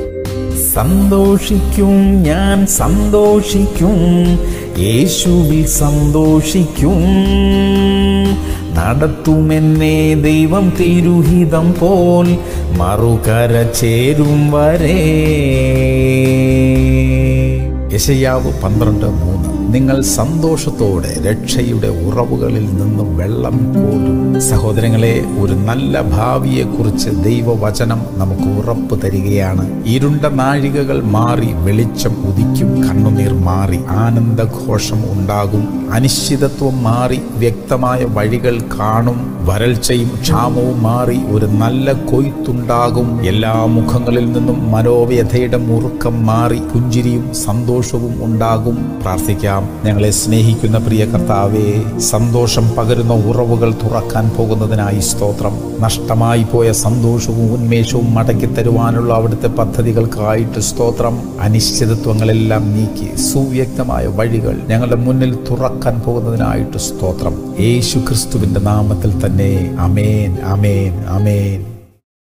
സന്തോഷിക്കും ഞാൻ സന്തോഷിക്കും യേശുവിൽ സന്തോഷിക്കും നടത്തുമെന്നെ ദൈവം തിരുഹിതം പോൽ മറുകര ചേരും വരെ യശയാവ് പന്ത്രണ്ട് മൂന്ന് നിങ്ങൾ സന്തോഷത്തോടെ രക്ഷയുടെ ഉറവുകളിൽ നിന്ന് വെള്ളം കോരും സഹോദരങ്ങളെ ഒരു നല്ല ഭാവിയെക്കുറിച്ച് ദൈവവചനം നമുക്ക് ഉറപ്പ് തരികയാണ് ഇരുണ്ട നാഴികകൾ മാറി വെളിച്ചം ഉദിക്കും കണ്ണുനീർ മാറി ആനന്ദഘോഷം ഉണ്ടാകും അനിശ്ചിതത്വം മാറി വ്യക്തമായ വഴികൾ കാണും വരൾച്ചയും ക്ഷാമവും മാറി ഒരു നല്ല കൊയ്ത്തുണ്ടാകും എല്ലാ മുഖങ്ങളിൽ നിന്നും മനോവ്യഥയുടെ മുറുക്കം മാറി പുഞ്ചിരിയും സന്തോഷവും ഉണ്ടാകും പ്രാർത്ഥിക്കാം ഞങ്ങളെ സ്നേഹിക്കുന്ന പ്രിയ കർത്താവേ സന്തോഷം പകരുന്ന ഉറവുകൾ തുറക്കാൻ പോകുന്നതിനായി സ്തോത്രം നഷ്ടമായി പോയ സന്തോഷവും ഉന്മേഷവും മടക്കി തരുവാനുള്ള അവിടുത്തെ പദ്ധതികൾക്കായിട്ട് സ്തോത്രം അനിശ്ചിതത്വങ്ങളെല്ലാം നീക്കി സുവ്യക്തമായ വഴികൾ ഞങ്ങളുടെ മുന്നിൽ തുറക്കാൻ പോകുന്നതിനായിട്ട് സ്തോത്രം യേശു ക്രിസ്തുവിന്റെ നാമത്തിൽ തന്നെ അമേൻ അമേൻ അമേൻ